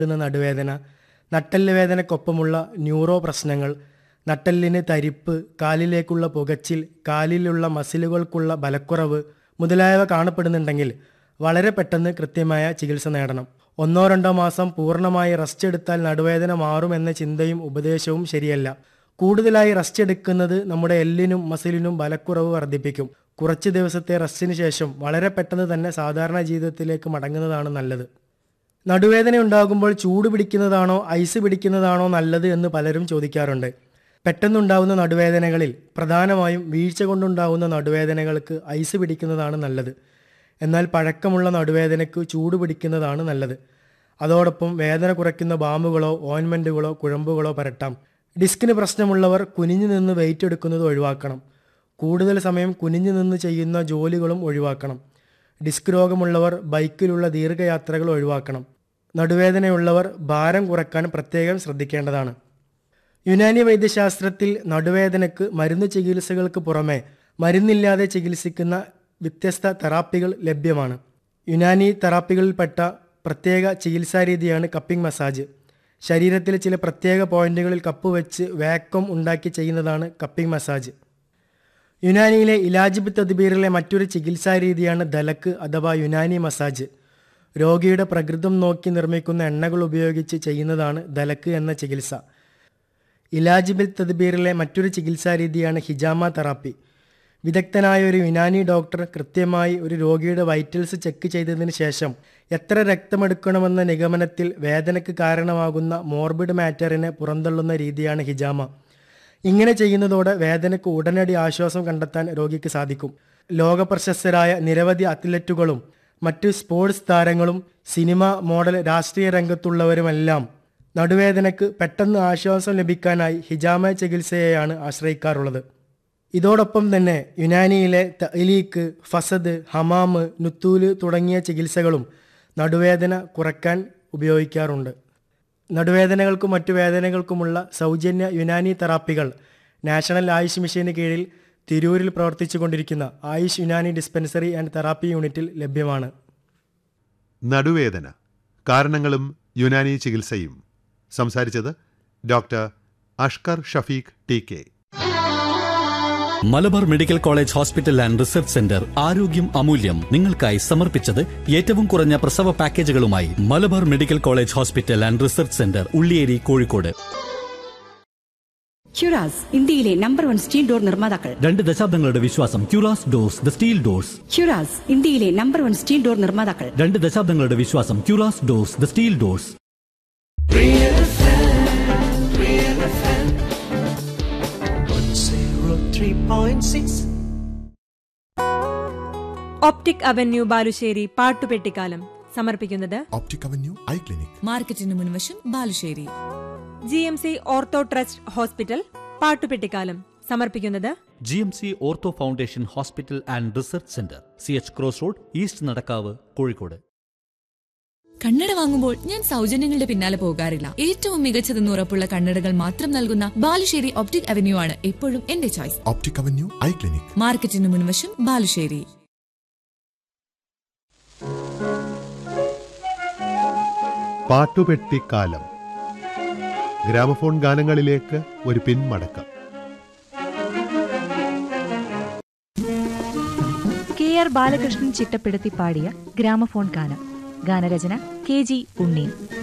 ുന്ന നടുവേദന നട്ടെല്ല് വേദനക്കൊപ്പമുള്ള ന്യൂറോ പ്രശ്നങ്ങൾ നട്ടെല്ലിന് തരിപ്പ് കാലിലേക്കുള്ള പുകച്ചിൽ കാലിലുള്ള മസിലുകൾക്കുള്ള ബലക്കുറവ് മുതലായവ കാണപ്പെടുന്നുണ്ടെങ്കിൽ വളരെ പെട്ടെന്ന് കൃത്യമായ ചികിത്സ നേടണം ഒന്നോ രണ്ടോ മാസം പൂർണ്ണമായി റെസ്റ്റ് എടുത്താൽ നടുവേദന മാറുമെന്ന ചിന്തയും ഉപദേശവും ശരിയല്ല കൂടുതലായി റെസ്റ്റ് എടുക്കുന്നത് നമ്മുടെ എല്ലിനും മസിലിനും ബലക്കുറവ് വർദ്ധിപ്പിക്കും കുറച്ച് ദിവസത്തെ റെസ്റ്റിന് ശേഷം വളരെ പെട്ടെന്ന് തന്നെ സാധാരണ ജീവിതത്തിലേക്ക് മടങ്ങുന്നതാണ് നല്ലത് നടുവേദന ഉണ്ടാകുമ്പോൾ ചൂട് പിടിക്കുന്നതാണോ ഐസ് പിടിക്കുന്നതാണോ നല്ലത് എന്ന് പലരും ചോദിക്കാറുണ്ട് പെട്ടെന്നുണ്ടാവുന്ന നടുവേദനകളിൽ പ്രധാനമായും വീഴ്ച കൊണ്ടുണ്ടാവുന്ന നടുവേദനകൾക്ക് ഐസ് പിടിക്കുന്നതാണ് നല്ലത് എന്നാൽ പഴക്കമുള്ള നടുവേദനയ്ക്ക് ചൂട് പിടിക്കുന്നതാണ് നല്ലത് അതോടൊപ്പം വേദന കുറയ്ക്കുന്ന ബാമുകളോ ഓയിൻമെൻറ്റുകളോ കുഴമ്പുകളോ പരട്ടാം ഡിസ്കിന് പ്രശ്നമുള്ളവർ കുനിഞ്ഞു നിന്ന് വെയിറ്റ് എടുക്കുന്നത് ഒഴിവാക്കണം കൂടുതൽ സമയം കുനിഞ്ഞു നിന്ന് ചെയ്യുന്ന ജോലികളും ഒഴിവാക്കണം ഡിസ്ക് രോഗമുള്ളവർ ബൈക്കിലുള്ള ദീർഘയാത്രകൾ ഒഴിവാക്കണം നടുവേദനയുള്ളവർ ഭാരം കുറയ്ക്കാൻ പ്രത്യേകം ശ്രദ്ധിക്കേണ്ടതാണ് യുനാനി വൈദ്യശാസ്ത്രത്തിൽ നടുവേദനയ്ക്ക് മരുന്ന് ചികിത്സകൾക്ക് പുറമെ മരുന്നില്ലാതെ ചികിത്സിക്കുന്ന വ്യത്യസ്ത തെറാപ്പികൾ ലഭ്യമാണ് യുനാനി തെറാപ്പികളിൽപ്പെട്ട പ്രത്യേക ചികിത്സാരീതിയാണ് കപ്പിംഗ് മസാജ് ശരീരത്തിലെ ചില പ്രത്യേക പോയിന്റുകളിൽ കപ്പ് വെച്ച് വാക്വം ഉണ്ടാക്കി ചെയ്യുന്നതാണ് കപ്പിംഗ് മസാജ് യുനാനിയിലെ ഇലാജിബ് തദ്ബീറിലെ മറ്റൊരു ചികിത്സാ രീതിയാണ് ദലക്ക് അഥവാ യുനാനി മസാജ് രോഗിയുടെ പ്രകൃതം നോക്കി നിർമ്മിക്കുന്ന എണ്ണകൾ ഉപയോഗിച്ച് ചെയ്യുന്നതാണ് ദലക്ക് എന്ന ചികിത്സ ഇലാജിബിൽ തദ്ബീറിലെ മറ്റൊരു ചികിത്സാ രീതിയാണ് ഹിജാമ തെറാപ്പി വിദഗ്ധനായ ഒരു യുനാനി ഡോക്ടർ കൃത്യമായി ഒരു രോഗിയുടെ വൈറ്റൽസ് ചെക്ക് ചെയ്തതിന് ശേഷം എത്ര രക്തമെടുക്കണമെന്ന നിഗമനത്തിൽ വേദനയ്ക്ക് കാരണമാകുന്ന മോർബിഡ് മാറ്ററിനെ പുറന്തള്ളുന്ന രീതിയാണ് ഹിജാമ ഇങ്ങനെ ചെയ്യുന്നതോടെ വേദനയ്ക്ക് ഉടനടി ആശ്വാസം കണ്ടെത്താൻ രോഗിക്ക് സാധിക്കും ലോകപ്രശസ്തരായ നിരവധി അത്ലറ്റുകളും മറ്റ് സ്പോർട്സ് താരങ്ങളും സിനിമ മോഡൽ രാഷ്ട്രീയ രംഗത്തുള്ളവരുമെല്ലാം നടുവേദനയ്ക്ക് പെട്ടെന്ന് ആശ്വാസം ലഭിക്കാനായി ഹിജാമ ചികിത്സയെയാണ് ആശ്രയിക്കാറുള്ളത് ഇതോടൊപ്പം തന്നെ യുനാനിയിലെ തലീക്ക് ഫസദ് ഹമാമ് നുത്തൂല് തുടങ്ങിയ ചികിത്സകളും നടുവേദന കുറയ്ക്കാൻ ഉപയോഗിക്കാറുണ്ട് നടുവേദനകൾക്കും മറ്റു വേദനകൾക്കുമുള്ള സൗജന്യ യുനാനി തെറാപ്പികൾ നാഷണൽ ആയുഷ് മിഷന് കീഴിൽ തിരൂരിൽ പ്രവർത്തിച്ചു കൊണ്ടിരിക്കുന്ന Ayush Unani dispensary and therapy യൂണിറ്റിൽ ലഭ്യമാണ് നടുവേദന കാരണങ്ങളും യുനാനി ചികിത്സയും സംസാരിച്ചത് doctor Ashkar Shafeeq T K Malabar medical college hospital and research centre ആരോഗ്യം അമൂല്യം നിങ്ങൾക്കായി സമർപ്പിച്ചത് ഏറ്റവും കുറഞ്ഞ പ്രസവ പാക്കേജുകളുമായി Malabar medical college hospital and research centre Ulliyeri Kozhikode ക്യുറാസ് ഇന്ത്യയിലെ നമ്പർ വൺ സ്റ്റീൽ ഡോർ നിർമ്മാതാക്കൾ രണ്ട് ദശാബ്ദങ്ങളുടെ വിശ്വാസം ക്യൂറാസ് ഡോസ് ദ സ്റ്റീൽ ഡോസ് ക്യുറാസ് ഇന്ത്യയിലെ നമ്പർ വൺ സ്റ്റീൽ ഡോർ നിർമ്മാതാക്കൾ രണ്ട് ദശാബ്ദങ്ങളുടെ വിശ്വാസം ക്യൂറാസ് doors the steel doors optic avenue Balussery പാട്ടുപെട്ടിക്കാലം സമർപ്പിക്കുന്നത് ഒപ്റ്റിക് അവന്യൂ ഐ ക്ലിനിക് മാർക്കറ്റിന് മുൻവശം Balussery G M C ortho trust hospital പാട്ടുപെട്ടിക്കാലം സമർപ്പിക്കുന്നത് G M C ortho foundation hospital and research centre C H cross road east Nadakkavu Kozhikode കണ്ണട വാങ്ങുമ്പോൾ ഞാൻ സൗജന്യങ്ങളുടെ പിന്നാലെ പോകാറില്ല ഏറ്റവും മികച്ചതെന്ന് ഉറപ്പുള്ള കണ്ണടകൾ മാത്രം നൽകുന്ന ബാലുശ്ശേരി ഒപ്റ്റിക് അവന്യൂ ആണ് എപ്പോഴും എന്റെ choice optic avenue eye clinic മാർക്കറ്റിന് മുൻവശം ബാലുശ്ശേരി പാട്ടുപെട്ടിക്കാലം ഗ്രാമഫോൺ ഗാനങ്ങളിലേക്ക് ഒരു പിന്മടക്കം കെ ആർ ബാലകൃഷ്ണൻ ചിട്ടപ്പെടുത്തി പാടിയ ഗ്രാമഫോൺ ഗാനം ഗാനരചന കെ ജി ഉണ്ണി